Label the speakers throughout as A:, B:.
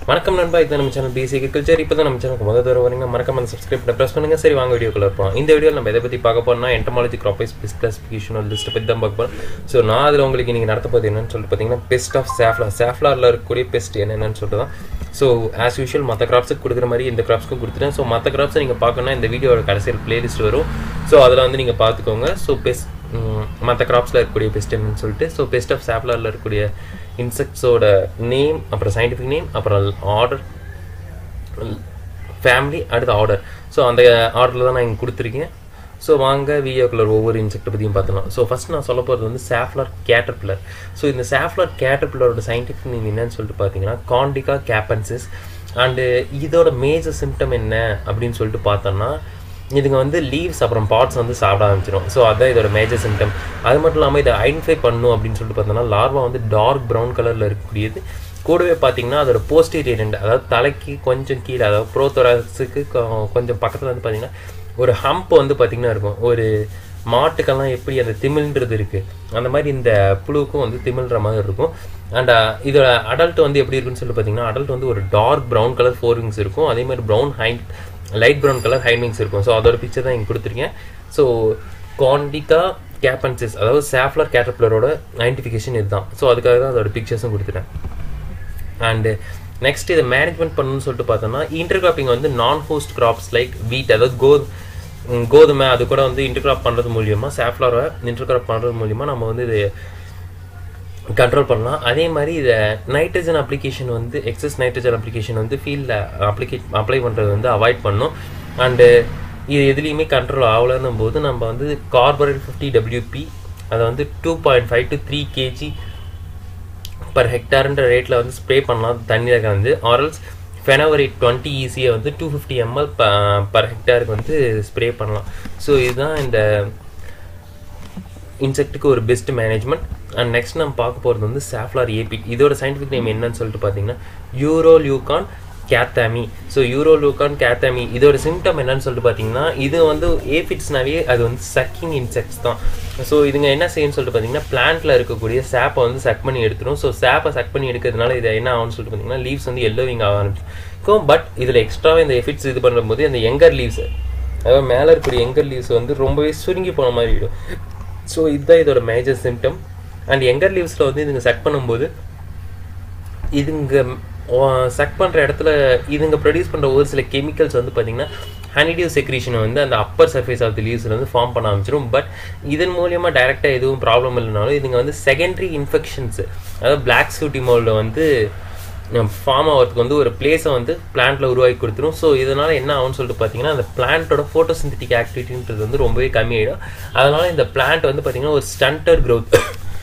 A: வணக்கம் நண்பா இது நம்ம சேனல் பிசி அக்ரிகல்ச்சர் இப்போ தான் நம்ம சேனலுக்கு முதல் தடவை வரீங்க மறக்காம அந்த சப்ஸ்கிரைப் பண்ண ப்ரெஸ் பண்ணுங்க சரி வாங்க வீடியோக்குள்ள இருப்போம் இந்த வீடியோவில் நம்ம எதை பற்றி பார்க்க போறோம்னா entomology crop wise pest classification list பற்றி தான் பார்க்க போகிறோம் ஸோ நான் அதில் உங்களுக்கு நீங்கள் நடத்த போது என்னன்னு சொல்லிட்டு பார்த்தீங்கன்னா பெஸ்ட் ஆஃப் சாஃப்லார் சாஃப்லாரில் இருக்கக்கூடிய பெஸ்ட் என்னென்னு சொல்லிட்டு தான் ஸோ ஆஸ் யூஷுவல் மற்ற கிராப்ஸுக்கு கொடுக்குற மாதிரி இந்த கிராப்ஸ்க்கும் கொடுத்துட்டேன் ஸோ மற்ற கிராப்ஸை நீங்கள் பார்க்கணும்னா இந்த வீடியோட கடைசியில் பிளேலிஸ்ட் வரும் ஸோ அதில் வந்து நீங்கள் பார்த்துக்கோங்க ஸோ பெஸ்ட் மற்ற கிராப்ஸில் இருக்கக்கூடிய பெஸ்ட் என்னன்னு சொல்லிட்டு ஸோ பெஸ்ட் ஆஃப் சாப்லாரில் இருக்கக்கூடிய இன்செக்ட்ஸோட நேம் அப்புறம் சயின்டிஃபிக் நேம் அப்புறம் ஆர்டர் ஃபேமிலி அடுத்த ஆர்டர் ஸோ அந்த ஆர்டரில் தான் நான் இங்கே கொடுத்துருக்கேன் ஸோ வாங்க வீடியோக்குள்ள ஒவ்வொரு இன்செக்ட்டை பற்றியும் பார்த்துக்கலாம் ஸோ ஃபஸ்ட் நான் சொல்ல போகிறது வந்து சாஃப்லார் கேட்டர்பில்லர் ஸோ இந்த சாஃப்லார் கேட்டர்பில்லரோட சயின்டிஃபிக் நேம் என்னன்னு சொல்லிட்டு பார்த்தீங்கன்னா காண்டிகா கேப்பன்சிஸ் அண்டு இதோட மேஜர் சிம்டம் என்ன அப்படின்னு சொல்லிட்டு பார்த்தோன்னா இதுங்க வந்து லீவ்ஸ் அப்புறம் பார்ட்ஸ் வந்து சாப்பிட ஆரம்பிச்சிடும் ஸோ அதான் இதோட மேஜர் சிம்டம் அது மட்டும் இல்லாமல் இதை ஐடென்டிஃபை பண்ணும் அப்படின்னு சொல்லிட்டு பார்த்தோன்னா லார்வா வந்து டார்க் ப்ரௌன் கலரில் இருக்கக்கூடியது கூடவே பார்த்தீங்கன்னா அதோட போஸ்டீரியர் ரெண்டு அதாவது தலைக்கு கொஞ்சம் கீழே அதாவது ப்ரோத்தொராக்ஸுக்கு கொஞ்சம் பக்கத்தில் வந்து பார்த்தீங்கன்னா ஒரு ஹம்ப் வந்து பார்த்திங்கன்னா இருக்கும் ஒரு மாட்டுக்கெல்லாம் எப்படி அந்த திமிழ்ன்றது இருக்குது அந்த மாதிரி இந்த புழுவுக்கும் வந்து திமிழ்ற மாதிரி இருக்கும் அண்ட் இதோட அடல்ட் வந்து எப்படி இருக்குன்னு சொல்லி பார்த்தீங்கன்னா அடல்ட் வந்து ஒரு dark brown colour fore wings இருக்கும் அதே மாதிரி brown hind light brown colour hind wings இருக்கும் ஸோ அதோட பிக்சர் தான் இங்கே கொடுத்துருக்கேன் ஸோ காண்டிகா கேப்பன்சிஸ் அதாவது சாஃப்லர் கேட்டர்பிளரோட ஐடென்டிஃபிகேஷன் இதுதான் ஸோ அதுக்காக தான் அதோட பிக்சர்ஸும் கொடுத்துட்டேன் அண்டு நெக்ஸ்ட் இதை மேனேஜ்மெண்ட் பண்ணணும்னு சொல்லிட்டு பார்த்தோம்னா இன்டர்கிராப்பிங் வந்து நான் ஹோஸ்ட் கிராப்ஸ் லைக் வீட் அதாவது கோ கோதுமை அது கூட வந்து இன்டர்கிராப் பண்ணுறது மூலியமாக சாஃப்லாரை இன்டர்கிராப் பண்ணுறது மூலியமாக நம்ம வந்து இது கண்ட்ரோல் பண்ணலாம் அதே மாதிரி இதை நைட்ரஜன் அப்ளிகேஷன் வந்து எக்ஸஸ் நைட்ரஜன் அப்ளிகேஷன் வந்து ஃபீல்டில் அப்ளிகேட் அப்ளை பண்ணுறது வந்து அவாய்ட் பண்ணும் அண்டு இது எதுலேயுமே கண்ட்ரோல் ஆகலன்னும் போது நம்ம வந்து கார்பரேட் ஃபிஃப்டி டபிள்யூபி அதை வந்து two point five to three kg per ஹெக்டார்ன்ற ரேட்டில் வந்து ஸ்ப்ரே பண்ணலாம் தண்ணியில் கலந்து ஆரல்ஸ் ஃபெனவரேட் டுவெண்ட்டி ஈஸியை வந்து டூ ஃபிஃப்டி எம்எல் பர் ஹெக்டாருக்கு வந்து ஸ்ப்ரே பண்ணலாம் ஸோ இதுதான் இந்த இன்செக்ட்டுக்கு ஒரு பெஸ்ட் மேனேஜ்மெண்ட் அண்ட் நெக்ஸ்ட் நம்ம பார்க்க போகிறது வந்து சாஃப்லார் ஏபி இதோட சயின்டிஃபிக் நேம் என்னன்னு சொல்லிட்டு பார்த்தீங்கன்னா யூரோலியூகான் கேத்தாமி ஸோ யூரோலூகான் கேத்தாமி இதோட சிம்டம் என்னன்னு சொல்லிட்டு பார்த்தீங்கன்னா இது வந்து ஏபிட்ஸ்னாவே அது வந்து சக்கிங் இன்செக்ட்ஸ் தான் ஸோ இதுங்க என்ன செய்யும்னு சொல்லிட்டு பார்த்தீங்கன்னா பிளான்ட்டில் இருக்கக்கூடிய சேப்பை வந்து சக் பண்ணி எடுத்துரும் ஸோ சேப்பை சக் பண்ணி எடுக்கிறதுனால இது என்ன ஆகும்னு சொல்லிட்டு பார்த்தீங்கன்னா லீவ்ஸ் வந்து எல்லோவிங் ஆக ஆரம்பிச்சிருக்கும் பட் இதில் எக்ஸ்ட்ராவே இந்த எஃபிட்ஸ் இது பண்ணும்போது அந்த எங்கர் லீவ்ஸ் அதாவது மேலே இருக்கக்கூடிய எங்கர் லீவ்ஸ் வந்து ரொம்பவே சுருங்கி போன மாதிரி விடும் ஸோ இதுதான் இதோட மேஜர் சிம்டம் அண்ட் எங்கர் லீவ்ஸில் வந்து இதுங்க சக் பண்ணும்போது இதுங்க சக் பண்ணுற இடத்துல இதுங்க ப்ரொடியூஸ் பண்ணுற ஒரு சில கெமிக்கல்ஸ் வந்து பார்த்திங்கன்னா ஹனிடியூ செக்ரீஷனை வந்து அந்த அப்பர் சர்ஃபேஸ் ஆஃப் தி லீவ்ஸில் வந்து ஃபார்ம் பண்ண ஆரம்பிச்சிடும் பட் இதன் மூலியமாக டைரெக்டாக எதுவும் ப்ராப்ளம் இல்லைனாலும் இதுங்க வந்து செகண்டரி இன்ஃபெக்ஷன்ஸ் அதாவது பிளாக் சூட்டி மோல்டில் வந்து ஃபார்ம் ஆகிறதுக்கு வந்து ஒரு பிளேஸை வந்து பிளான்ட்டில் உருவாக்கி கொடுத்துரும் ஸோ இதனால் என்ன ஆகும்னு சொல்லிட்டு பார்த்தீங்கன்னா அந்த பிளான்ட்டோட ஃபோட்டோசிந்தட்டிக் ஆக்டிவிட்டின்றது வந்து ரொம்பவே கம்மியாயிடும் அதனால் இந்த பிளான்ட் வந்து பார்த்திங்கன்னா ஒரு ஸ்டண்டர் க்ரோத்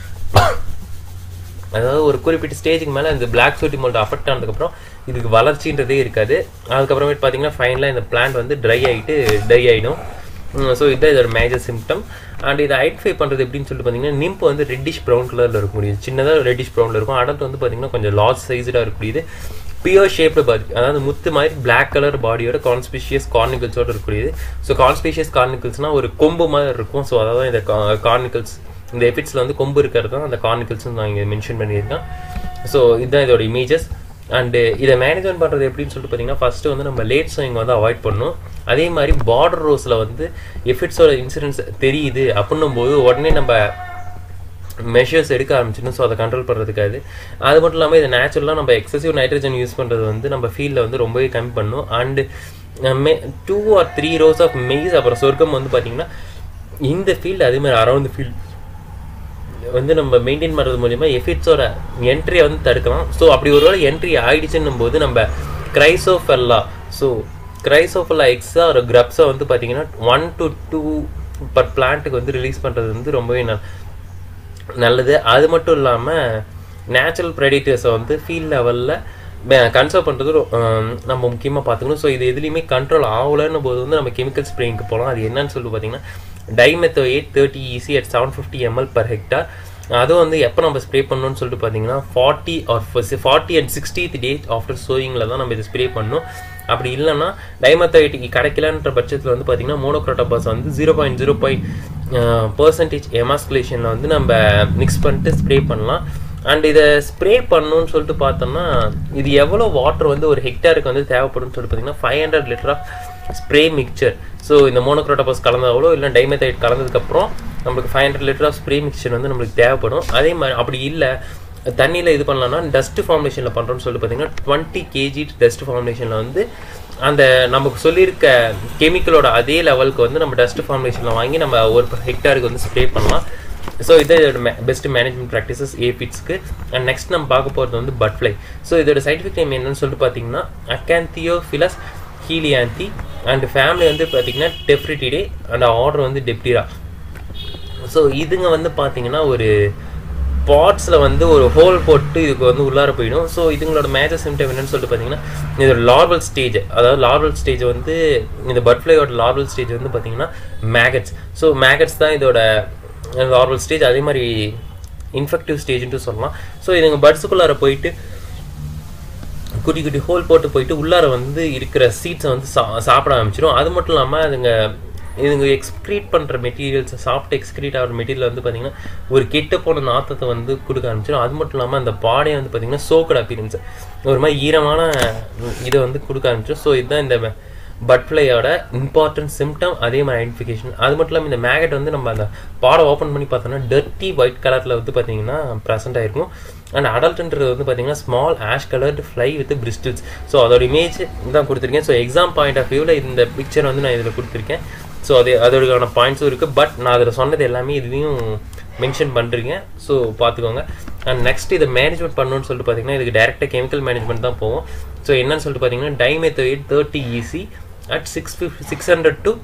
A: அதாவது ஒரு குறிப்பிட்ட ஸ்டேஜுக்கு மேலே இந்த பிளாக் சூட்டி மோல்ட் அஃபெக்ட் ஆனதுக்கப்புறம் இதுக்கு வளர்ச்சின்றதே இருக்காது அதுக்கப்புறமேட்டு பார்த்தீங்கன்னா ஃபைனலாக இந்த பிளான்ட் வந்து ட்ரை ஆகிட்டு ட்ரை ஆகிடும் ஸோ இதுதான் இதோட மேஜர் சிம்டம் அண்ட் இதை ஐடென்டிஃபை பண்ணுறது எப்படின்னு சொல்லிட்டு பார்த்தீங்கன்னா நிம்ப் வந்து ரெட்டிஷ் ப்ரௌன் கலரில் இருக்க முடியுது சின்னதாக ரெட்டிஷ் ப்ரௌனில் இருக்கும் அடல்ட் வந்து பார்த்தீங்கன்னா கொஞ்சம் லார்ஜ் சைஸ்டாக இருக்கக்கூடியது பியூர் ஷேப்டு பாடி அதாவது முத்து மாதிரி பிளாக் கலர் பாடியோட கான்ஸ்பீஷியஸ் கார்னிகல்ஸோட இருக்கக்கூடியது ஸோ கான்ஸ்பீஷியஸ் கார்னிகல்ஸ்னால் ஒரு கொம்பு மாதிரி இருக்கும் ஸோ அதாவது இந்த கார்னிகல்ஸ் இந்த எஃபிட்ஸில் வந்து கொம்பு இருக்கிறது தான் அந்த கார்னிகல்ஸ் நான் இங்கே மென்ஷன் பண்ணியிருக்கேன் ஸோ இதுதான் இதோட இமேஜஸ் அண்டு இதை மேனேஜ்மெண்ட் பண்ணுறது எப்படின்னு சொல்லிட்டு பார்த்தீங்கன்னா ஃபஸ்ட்டு வந்து நம்ம லேட் சோயிங் வந்து அவாய்ட் பண்ணணும் அதே மாதிரி பார்டர் ரோஸில் வந்து எஃபிட்ஸோட இன்சூரன்ஸ் தெரியுது அப்படின்னும் போது உடனே நம்ம மெஷர்ஸ் எடுக்க ஆரம்பிச்சிடணும் ஸோ அதை கண்ட்ரோல் பண்ணுறதுக்காது அது மட்டும் இல்லாமல் இதை நேச்சுரலாக நம்ம எக்ஸசிவ் நைட்ரஜன் யூஸ் பண்ணுறது வந்து நம்ம ஃபீல்டில் வந்து ரொம்பவே கம்மி பண்ணும் and may two or three rows of maize அப்புறம் சொர்க்கம் வந்து பார்த்திங்கன்னா இந்த ஃபீல்டு அதே மாதிரி அரௌண்ட் ஃபீல்ட் வந்து நம்ம மெயின்டைன் பண்ணுறது மூலிமா எஃபிட்ஸோட என்ட்ரியை வந்து தடுக்கலாம் ஸோ அப்படி ஒரு வேளை என்ட்ரி ஆகிடுச்சுன்னும் போது நம்ம கிரைசோஃபெல்லா ஸோ கிரைசோஃபெல்லா எக்ஸா ஒரு கிரப்ஸை வந்து பார்த்தீங்கன்னா ஒன் டு டூ பர் பிளான்ட்டுக்கு வந்து ரிலீஸ் பண்ணுறது வந்து ரொம்பவே நல் நல்லது அது மட்டும் இல்லாமல் நேச்சுரல் ப்ரெடிட்டர்ஸை வந்து ஃபீல்ட் லெவலில் கன்சர்வ் பண்ணுறது நம்ம முக்கியமாக பார்த்துக்கணும் ஸோ இது எதுலேயுமே கண்ட்ரோல் ஆகலன்னு போது வந்து நம்ம கெமிக்கல் ஸ்ப்ரேயிங்க்கு போகலாம் அது என்னன்னு சொல்லி பார்த்தீங்கன்னா dimethoate thirty EC at seven fifty ml per hectare அதுவும் வந்து எப்போ நம்ம ஸ்ப்ரே பண்ணணும்னு சொல்லிட்டு பார்த்தீங்கன்னா forty or forty and sixtieth date after சோயிங்கில் தான் நம்ம இதை ஸ்ப்ரே பண்ணணும் அப்படி இல்லைன்னா டைமத்தோயிட்டிக்கு கிடைக்கலன்ற பட்சத்தில் வந்து பார்த்தீங்கன்னா மோனோக்ரோட்டோபாஸ் வந்து zero point zero point percentage எமாஸ்குலேஷனில் வந்து நம்ம மிக்ஸ் பண்ணிட்டு ஸ்ப்ரே பண்ணலாம் அண்ட் இதை ஸ்ப்ரே பண்ணணும்னு சொல்லிட்டு பார்த்தோம்னா இது எவ்வளோ வாட்டர் வந்து ஒரு ஹெக்டாருக்கு வந்து தேவைப்படும்னு சொல்லிட்டு பார்த்தீங்கன்னா five hundred litre of spray mixture so இந்த மோனோக்ரோட்டோபஸ் கலந்தாவளோ இல்லை டைமெத்தைட் கலந்ததுக்கப்புறம் நம்மளுக்கு five hundred litre of spray mixture வந்து நம்மளுக்கு தேவைப்படும் அதே மாதிரி அப்படி இல்லை தண்ணியில் இது பண்ணலாம்னா டஸ்ட் ஃபார்மேஷனில் பண்ணுறோம்னு சொல்லிட்டு பார்த்தீங்கன்னா டுவெண்ட்டி கேஜி டஸ்ட் ஃபார்மேஷனில் வந்து அந்த நமக்கு சொல்லியிருக்க கெமிக்கலோட அதே லெவலுக்கு வந்து நம்ம டஸ்ட் ஃபார்மேஷனில் வாங்கி நம்ம ஒரு ஹெக்டாருக்கு வந்து ஸ்ப்ரே பண்ணலாம் ஸோ இது இதோட பெஸ்ட் மேனேஜ்மெண்ட் ப்ராக்டிசஸ் ஏபிட்ஸ்க்கு அண்ட் நெக்ஸ்ட் நம்ம பார்க்க போகிறது வந்து பட்ஃப்ளை ஸோ இதோட சயின்டிஃபிக் நேம் என்னன்னு சொல்லிட்டு பார்த்தீங்கன்னா அக்காந்தியோஃபிலஸ் ஹீலியாந்தி அண்ட் ஃபேமிலி வந்து பார்த்தீங்கன்னா டெஃப்ரிட்டிடே அண்ட் ஆர்டர் வந்து டெப்டிரா ஸோ இதுங்க வந்து பார்த்தீங்கன்னா ஒரு பாட்ஸில் வந்து ஒரு ஹோல் போட்டு இதுக்கு வந்து உள்ளார போயிடும் ஸோ இதுங்களோட மேஜர் சிம்டம் என்னன்னு சொல்லிட்டு பார்த்தீங்கன்னா இதோட லார்வல் ஸ்டேஜ் அதாவது லார்வல் ஸ்டேஜ் வந்து இந்த பட்ஃப்ளையோட லார்வல் ஸ்டேஜ் வந்து பார்த்தீங்கன்னா மேகட்ஸ் ஸோ மேகட்ஸ் தான் இதோட லார்வல் ஸ்டேஜ் அதே மாதிரி இன்ஃபெக்டிவ் ஸ்டேஜ்ன்ட்டு சொல்லலாம் ஸோ இதுங்க பட்ஸுக்குள்ளார போயிட்டு குட்டி குட்டி ஹோல் போட்டு போயிட்டு உள்ளார வந்து இருக்கிற சீட்ஸை வந்து சா சாப்பிட ஆரம்பிச்சிடும் அது மட்டும் இல்லாமல் அதுங்க இதுங்க எக்ஸ்க்ரீட் பண்ணுற மெட்டீரியல்ஸ் சாப்பிட்டு எக்ஸ்க்ரீட் ஆகிற மெட்டீரியல் வந்து பார்த்தீங்கன்னா ஒரு கெட்ட போன நாத்தத்தை வந்து கொடுக்க ஆரம்பிச்சிடும் அது மட்டும் இல்லாமல் அந்த பாடையை வந்து பார்த்தீங்கன்னா சோக்கட் அப்பீரன்ஸ் ஒரு மாதிரி ஈரமான இதை வந்து கொடுக்க ஆரம்பிச்சிடும் ஸோ இதுதான் இந்த பட்ஃப்ளையோட இம்பார்ட்டன்ட் சிம்டம் அதே மாதிரி ஐடென்டிஃபிகேஷன் அது மட்டும் இல்லாமல் இந்த மேகட் வந்து நம்ம அந்த பாடம் ஓப்பன் பண்ணி பார்த்தோம்னா டர்ட்டி ஒயிட் கலரில் வந்து பார்த்தீங்கன்னா ப்ரெசென்ட் ஆயிருக்கும் அண்ட் அடல்ட்ன்றது வந்து பார்த்தீங்கன்னா small ash coloured fly with bristles so அதோட இமேஜ் தான் கொடுத்துருக்கேன் ஸோ எக்ஸாம் பாயிண்ட் ஆஃப் வியூவில் இந்த பிக்சர் வந்து நான் இதில் கொடுத்துருக்கேன் ஸோ அது அதோடக்கான பாயிண்ட்ஸும் இருக்குது பட் நான் அதில் சொன்னது எல்லாமே இதுலேயும் மென்ஷன் பண்ணுறீங்க ஸோ பார்த்துக்கோங்க அண்ட் நெக்ஸ்ட் இதை மேனேஜ்மெண்ட் பண்ணணும்னு சொல்லிட்டு பார்த்தீங்கன்னா இதுக்கு டேரெக்டாக கெமிக்கல் மேனேஜ்மெண்ட் தான் போவோம் ஸோ என்னன்னு சொல்லிட்டு பார்த்தீங்கன்னா dimethoate thirty EC at six fifty six hundred to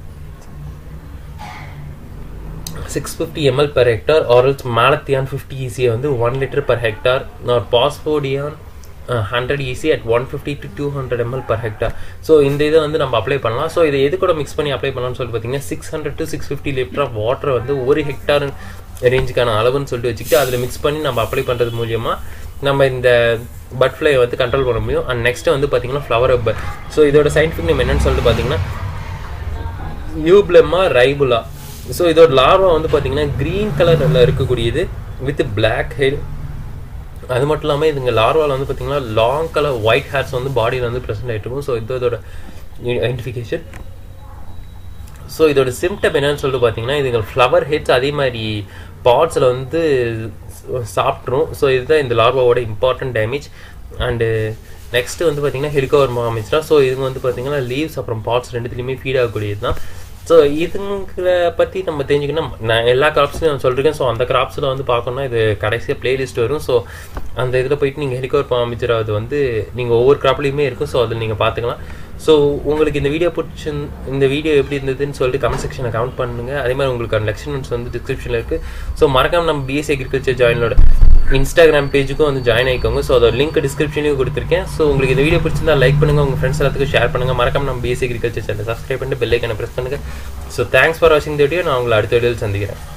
A: six fifty ml per hectare or else malathion fifty ஈஸியை வந்து one litre per hectare or phosphamidon hundred EC at one fifty to two hundred ml per hectare so இந்த இதை வந்து நம்ம apply பண்ணலாம் so இதை எது கூட மிக்ஸ் பண்ணி அப்ளை பண்ணலாம்னு சொல்லிட்டு பார்த்தீங்கன்னா six hundred to six fifty litre of water வந்து ஒரு ஹெக்டார் ரேஞ்சுக்கான அளவுன்னு சொல்லிட்டு வச்சுக்கிட்டு அதில் மிக்ஸ் பண்ணி நம்ம அப்ளை பண்ணுறது மூலியமாக நம்ம இந்த பட்ஃப்ளையை வந்து கண்ட்ரோல் பண்ண முடியும் அண்ட் நெக்ஸ்ட் வந்து பார்த்தீங்கன்னா ஃப்ளவர் ரப்பர் ஸோ இதோட சயின்டிஃபிக் நேம் என்னன்னு சொல்லிட்டு பார்த்தீங்கன்னா யூப்ளெம்மா ரைபுலா ஸோ இதோட லார்வா வந்து பார்த்தீங்கன்னா க்ரீன் கலரில் இருக்கக்கூடியது வித் பிளாக் ஹெட் அது மட்டும் இல்லாமல் இதுங்க லார்வாவில் வந்து பார்த்தீங்கன்னா லாங் கலர் ஒயிட் ஹேர்ஸ் வந்து பாடியில் வந்து ப்ரெசென்ட் ஆகிட்டு இருக்கும் ஸோ இது இதோட ஐடென்டிஃபிகேஷன் ஸோ இதோட சிம்டம் என்னன்னு சொல்லிட்டு பார்த்தீங்கன்னா இதுங்க ஃப்ளவர் ஹெட்ஸ் அதே மாதிரி பாட்ஸில் வந்து சாப்பிட்ரும் ஸோ இதுதான் இந்த லார்வாவோட இம்பார்ட்டன்ட் டேமேஜ் அண்டு நெக்ஸ்ட்டு வந்து பார்த்தீங்கன்னா ஹெலிகோவர் மாமிஸ்டா ஸோ இதுங்க வந்து பார்த்தீங்கன்னா லீவ்ஸ் அப்புறம் பாட்ஸ் ரெண்டுத்துலேயுமே ஃபீட் ஆகக்கூடியது தான் ஸோ இதுங்களை பற்றி நம்ம தெரிஞ்சுக்கணும் நான் எல்லா கிராப்ஸ்லையும் நான் சொல்லியிருக்கேன் ஸோ அந்த கிராப்ஸில் வந்து பார்க்கணும்னா இது கடைசியாக பிளேலிஸ்ட் வரும் ஸோ அந்த இதில் போயிட்டு நீங்கள் ஹெலிகோவர் பாமிச்சர் அது வந்து நீங்கள் ஒவ்வொரு கிராப்லேயுமே இருக்கும் ஸோ அதில் நீங்கள் பார்த்துக்கலாம் ஸோ உங்களுக்கு இந்த வீடியோ பிடிச்சி இந்த வீடியோ எப்படி இருந்ததுன்னு சொல்லிட்டு கமெண்ட் செக்ஷனில் கமெண்ட் பண்ணுங்கள் அதே மாதிரி உங்களுக்கான லெக்ஷன்ஸ் வந்து டிஸ்கிரிப்ஷனில் இருக்குது ஸோ மறக்காம நம்ம பிஎஸ்சி அக்ரிகல்ச்சர் ஜாயினோட இன்ஸ்டாகிராம் பேஜுக்கும் வந்து ஜாயின் ஆகிக்கோங்க ஸோ அதோட லிங்க் டிஸ்கிரிப்ஷனையும் கொடுத்துருக்கேன் ஸோ உங்களுக்கு இந்த வீடியோ பிடிச்சிருந்தா லைக் பண்ணுங்கள் உங்கள் ஃப்ரெண்ட்ஸ் எல்லாத்துக்கும் ஷேர் பண்ணுங்கள் மறக்காம நம்ம பிஎஸ்சி அக்ரிகல்ச்சர் சேனல் சப்ஸ்கிரைப் பண்ணிட்டு பெல்லைக்கான ப்ரெஸ் பண்ணுங்கள் ஸோ தேங்க்ஸ் ஃபார் வாட்சிங் இந்த வீடியோ நான் உங்களை அடுத்த வீடியோவில் சந்திக்கிறேன்